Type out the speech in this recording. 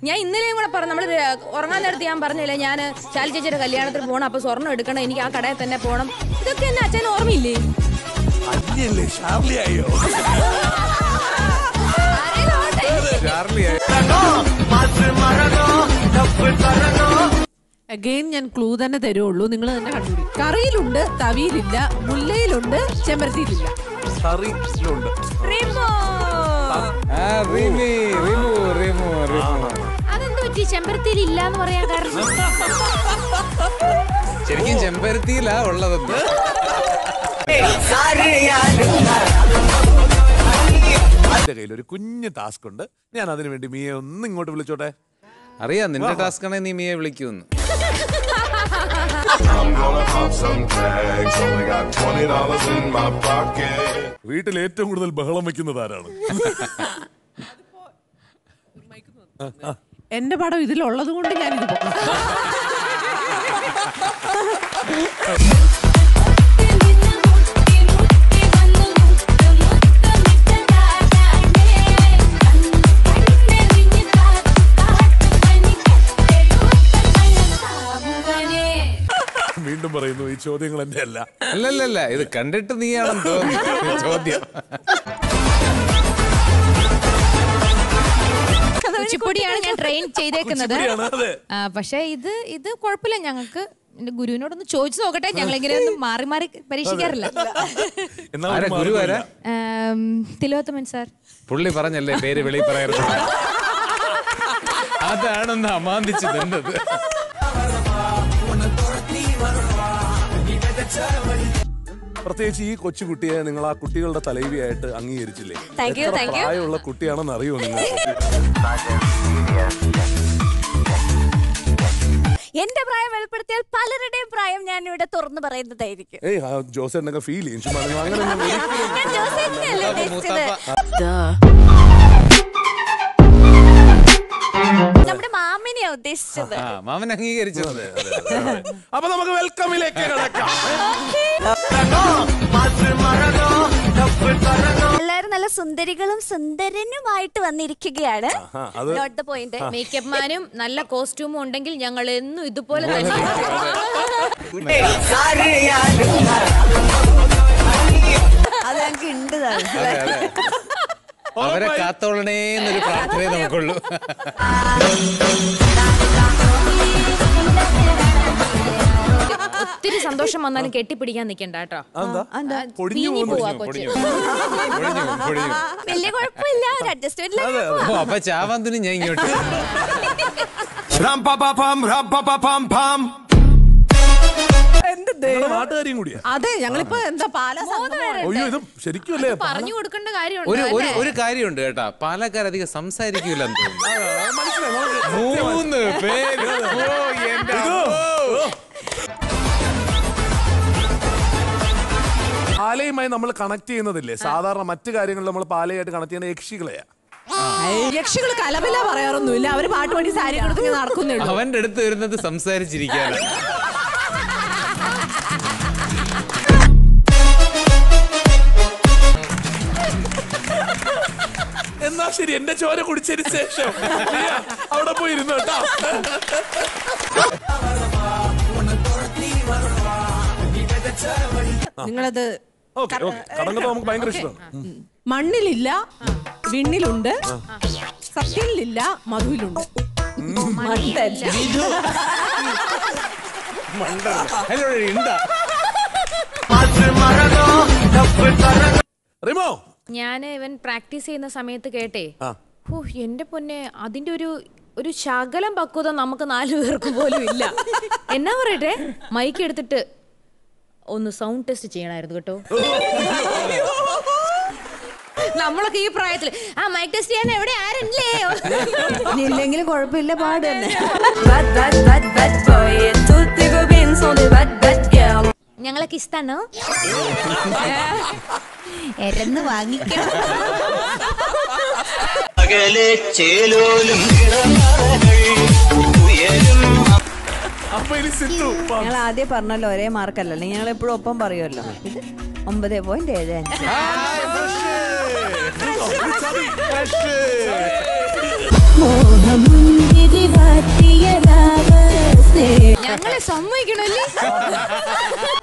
ഞാൻ ഇന്നലെയും കൂടെ പറഞ്ഞു നമ്മൾ ഉറങ്ങാൻ നേരത്ത് ഞാൻ പറഞ്ഞില്ലേ ഞാൻ ശാലി ചേച്ചിയുടെ കല്യാണത്തിന് പോകണം അപ്പൊ സ്വർണ്ണം എടുക്കണം എനിക്ക് ആ കടയിൽ തന്നെ പോകണം ഇതൊക്കെ എന്നെ അച്ഛൻ ഓർമ്മയില്ലേ അല്ലേ ഷാർലി ആയോ അഗെയിൻ ഞാൻ ക്ലൂ തന്നെ തരുള്ളൂ നിങ്ങൾ തന്നെ കണ്ടുപിടി കറിയിലുണ്ട് തവിയിലില്ല മുല്ലയിലുണ്ട് ചെമ്പരത്തിയിലില്ല കറിയിലുണ്ട് റിമോ ആ, റിമി, റിമു, റിമു, റിമു. അതെന്ത് പറ്റി ചെമ്പരത്തിയിൽ ഇല്ല എന്ന് പറയാൻ കാരണം ശരിക്കും ചെമ്പരത്തിയിലാ ഉള്ളതെന്ന് എന്റെ കയ്യിൽ ഒരു കുഞ്ഞു ടാസ്ക് ഉണ്ട് ഞാൻ അതിനു വേണ്ടി മീയെ ഒന്ന് ഇങ്ങോട്ട് വിളിച്ചോട്ടെ അറിയാം നിന്റെ ടാസ്ക് ആണെങ്കിൽ നീ മിയെ വിളിക്കൂന്ന് I'm gonna pop some tags. Only got twenty dollars in my pocket. വീട്ടിൽ ഏറ്റവും കൂടുതൽ ബഹളം വെക്കുന്നത് ആരാണ് എന്റെ പടം ഇതിലുള്ളത് കൊണ്ട് ഞാൻ ഇത് പൊക്കാം. വീണ്ടും പറയുന്നു ഈ ചോദ്യങ്ങൾ എന്റെ അല്ല അല്ലല്ലല്ല ഇത് കണ്ടിട്ട് നീയാണെന്ന് തോന്നുന്നു ചോദ്യം കുച്ചിപ്പൊടിയാണ് ഞാൻ ട്രെയിൻ ചെയ്തേക്കുന്നത് കുച്ചിപ്പുടിയാണ്, അതെ. ആ, പക്ഷേ ഇത് ഇത് കുഴപ്പമില്ല ഞങ്ങൾക്ക് എന്റെ ഗുരുവിനോടൊന്ന് ചോദിച്ചു നോക്കട്ടെ ഞങ്ങൾ ഇങ്ങനെ ഒന്നും മാറി മാറി പരീക്ഷിക്കാറില്ല എന്നാ ആരാ ഒരു ഗുരു മാർഗ്ഗമില്ല. ആരാ ആം, തിലോത്തമൻ സാർ പുള്ളി പറഞ്ഞല്ലേ പേര് വെളി പറയരുത് അതാണെന്ന് അമാന്തിച്ച് നിന്നത് പ്രത്യേകിച്ച് ഈ കൊച്ചുകുട്ടിയെ നിങ്ങൾ ആ കുട്ടികളുടെ തലൈവിയായിട്ട് അംഗീകരിച്ചില്ലേ Thank you, എത്ര thank you. പ്രായമുള്ള കുട്ടിയാണെന്ന് അറിയോ നിങ്ങൾ എന്റെ പ്രായം വെളിപ്പെടുത്തിയാൽ പലരുടെയും പ്രായം ഞാൻ ഇവിടെ തുറന്നു പറയുന്നതായിരിക്കും ഏയ് ആ ജോസേട്ടനൊക്കെ ഫീൽ ചെയ്യും ചുമ്മാ നിങ്ങൾ അങ്ങനെ ഒന്നും ഒരിക്കലും ഞാൻ ജോസഫിനെയല്ലേ ഉദ്ദേശിച്ചത് നമ്മുടെ മാമിനെയാ ഉദ്ദേശിച്ചത് ആ മാമൻ അംഗീകരിച്ചു അപ്പൊ നമുക്ക് വെൽക്കമിലേക്ക് കിടക്കാം എല്ലാവരും നല്ല സുന്ദരികളും സുന്ദരനുമായിട്ട് വന്നിരിക്കുകയാണ് ആ, അത് നോട്ട് ദ പോയിന്റ് മേക്കപ്പ് മാനും നല്ല കോസ്റ്റ്യൂമും ഉണ്ടെങ്കിൽ ഞങ്ങൾ എന്നും ഇതുപോലെ തന്നെ അത് ഞങ്ങൾക്ക് ഉണ്ട് അതെ അതെ അവരെ കാത്തോളണേന്നൊരു പ്രാർത്ഥനയെ നമുക്കുള്ളൂ ഒത്തിരി സന്തോഷം വന്നാലും കെട്ടിപ്പിടിക്കാൻ നിൽക്കണ്ട കേട്ടോ അതെന്താ പൊടിഞ്ഞു വീങ്ങി പോകുന്നു പോവാ കൊച്ചു പൊടിഞ്ഞു പോകും, പൊടിഞ്ഞു പോകും. വലിയ കുഴപ്പമില്ല ഒരു അഡ്ജസ്റ്റ്മെന്റിലാണ് ഓ അപ്പൊ ചാവാന്തിന് ഞാൻ ഇങ്ങോട്ട് Ram pa pa pam, ram pa pa pam pam. എന്റെ നിങ്ങളുടെ ദൈവം. നാട്ടുകാരിയും കൂടിയാ അതെ ഞങ്ങളിപ്പോ എന്താ പാല അയ്യോ ഇത് ശരിക്കും അല്ലേ പറഞ്ഞു കൊടുക്കേണ്ട കാര്യമുണ്ട് ഒരു ഒരു ഒരു കാര്യമുണ്ട് കേട്ടാ പാലക്കാർ അധികം സംസാരിക്കൂലെന്ന് തോന്നുന്നു മനസ്സിലായി നമുക്ക് മൂന്ന് പേര് ഓ, എന്റെ അമ്മോ. പാലയുമായി നമ്മൾ കണക്ട് ചെയ്യുന്നതില്ലേ സാധാരണ മറ്റു കാര്യങ്ങളിൽ നമ്മൾ പാലയായിട്ട് കണക്ട് ചെയ്യുന്ന യക്ഷികളെയാ യക്ഷികൾ കലവില പറയാറൊന്നുമില്ല അവര് പാട്ട് പാടി സാരി കൊടുത്ത് ഇങ്ങനെ നടക്കുന്നേ ഉള്ളൂ അവന്റെ അടുത്ത് വരുന്നത് സംസാരിച്ചിരിക്കാനാണ് എന്നാ ശരി എന്റെ ചോര കുടിച്ചതിന് ശേഷം നീ അവിടെ പോയി ഇരുന്നു കേട്ടോ നിങ്ങളത് ഓക്കെ ഓക്കെ കടങ്ങത്ത് നമുക്ക് ഭയങ്കര ഇഷ്ടമാണ് മണ്ണിലില്ല വിണ്ണിലുണ്ട് സത്യനിലില്ല മധുവിലുണ്ട് ഹലോ ഉണ്ടാ റിമോ ഞാൻ ഇവൻ പ്രാക്ടീസ് ചെയ്യുന്ന സമയത്ത് കേട്ടേ ആ. ഓ എന്റെ പൊന്നെ അതിന്റെ ഒരു ഒരു ശകലം പക്വത നമുക്ക് നാലു പേർക്ക് പോലും ഇല്ല എന്നാ പറയട്ടെ മൈക്ക് എടുത്തിട്ട് ഒന്ന് സൗണ്ട് ടെസ്റ്റ് ചെയ്യണമായിരുന്നു കേട്ടോ നമ്മളൊക്കെ ഈ പ്രായത്തില് ആ മൈക്ക് ടെസ്റ്റ് ചെയ്യാൻ എവിടെ ആരല്ലേ ഇല്ലെങ്കിലും കുഴപ്പമില്ല പാട് തന്നെ ഞങ്ങളൊക്കെ ഇഷ്ടാണോ എരന്ന് വാങ്ങിക്കണം പകലെ ചേലോലും ഉയരും അപ്പൊ ഇനി സിന്ധു വാ. ഞങ്ങൾ ആദ്യം പറഞ്ഞല്ലോ ഒരേ മാർക്കല്ലല്ലോ ഞങ്ങൾ എപ്പോഴും ഒപ്പം പറയുമല്ലോ ഇത് ഒമ്പത് പോയിന്റ് ഏഴ് അഞ്ച് ചതി. മോഹമുന്നേ ഞങ്ങളെ സമ്മതിക്കണല്ലേ